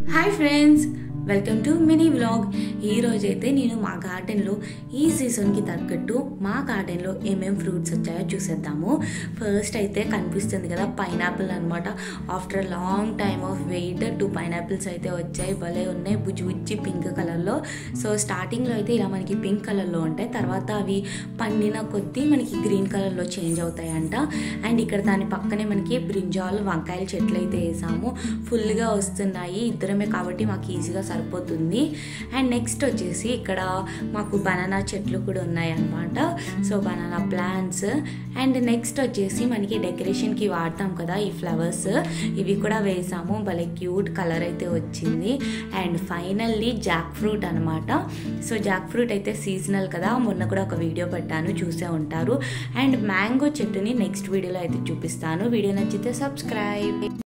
hi friends welcome to mini vlog ఈ రోజైతే నేను మా గార్డెన్లో ఈ సీజన్కి తగ్గట్టు మా గార్డెన్లో ఏమేం ఫ్రూట్స్ వచ్చాయో చూసేద్దాము ఫస్ట్ అయితే కనిపిస్తుంది కదా పైనాపిల్ అనమాట after long time of wait two pineapples అయితే వచ్చాయి భలే ఉన్నాయి బుజ్జి బుజ్జి పింక్ కలర్లో సో స్టార్టింగ్లో అయితే ఇలా మనకి పింక్ కలర్లో ఉంటాయి తర్వాత అవి పండిన కొద్దీ మనకి గ్రీన్ కలర్లో చేంజ్ అవుతాయంట అండ్ ఇక్కడ దాని పక్కనే మనకి బ్రింజాల్ వంకాయల చెట్లు అయితే వేసాము ఫుల్గా వస్తున్నాయి ఇద్దరమే కాబట్టి మాకు ఈజీగా సరిపోతుంది అండ్ నెక్స్ట్ వచ్చేసి ఇక్కడ మాకు బనానా చెట్లు కూడా ఉన్నాయి అన్నమాట so banana plants and next వచ్చేసి మనకి డెకరేషన్కి వాడతాం కదా ఈ ఫ్లవర్స్ ఇవి కూడా వేసాము భలే క్యూట్ కలర్ అయితే వచ్చింది అండ్ ఫైనల్లీ జాక్ ఫ్రూట్ అనమాట సో జాక్ ఫ్రూట్ అయితే సీజనల్ కదా మొన్న కూడా ఒక వీడియో పెట్టాను చూసే ఉంటారు అండ్ మ్యాంగో చెట్టుని నెక్స్ట్ వీడియోలో అయితే చూపిస్తాను వీడియో నచ్చితే సబ్స్క్రైబ్